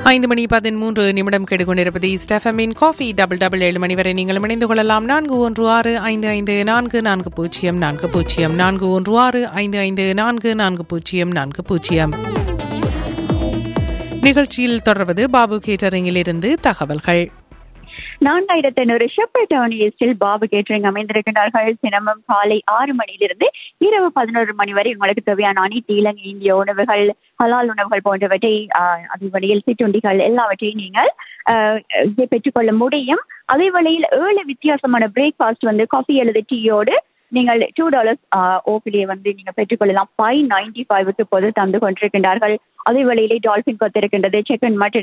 ஐந்து மணி பதிமூன்று நிமிடம் கெடுகொண்டிருப்பது ஸ்டெஃபமின் காஃபி டபுள் டபுள் ஏழு மணி வரை நீங்கள் இணைந்து கொள்ளலாம் நான்கு ஒன்று ஆறு ஐந்து ஐந்து நான்கு நான்கு பூஜ்ஜியம் நான்கு பூஜ்ஜியம் நான்கு ஒன்று ஆறு ஐந்து ஐந்து நான்கு நான்கு பூஜ்ஜியம் நான்கு பூஜ்ஜியம் நிகழ்ச்சியில் தொடர்வது பாபு கேட்டரிங்கில் இருந்து தகவல்கள் நான்காயிரத்தி ஐநூறு ஷெப்பர் டவுன் ஈஸ்டில் பாபு கேட்டரிங் அமைந்திருக்கிறார்கள் தினமும் காலை ஆறு மணியிலிருந்து இரவு பதினோரு மணி வரை உங்களுக்கு தேவையான அனைத்து இலங்கை இந்திய உணவுகள் ஹலால் உணவுகள் போன்றவற்றை ஆஹ், அதே வழியில் சிற்றுண்டிகள் எல்லாவற்றையும் நீங்கள் ஆஹ், இதை பெற்றுக்கொள்ள முடியும் அதே வேளையில் ஏழு வித்தியாசமான பிரேக்ஃபாஸ்ட் வந்து காஃபி அல்லது டீயோடு நீங்கள் டூ டாலர்ஸ் ஓஃபிலே வந்து நீங்க பெற்றுக்கொள்ளலாம் ஃபைவ் நைன்டி ஃபைவுக்கு பொது தந்து கொண்டிருக்கின்றார்கள் அதே வேளையிலே டால்பின் கொத்து இருக்கின்றது சிக்கன் மட்டன்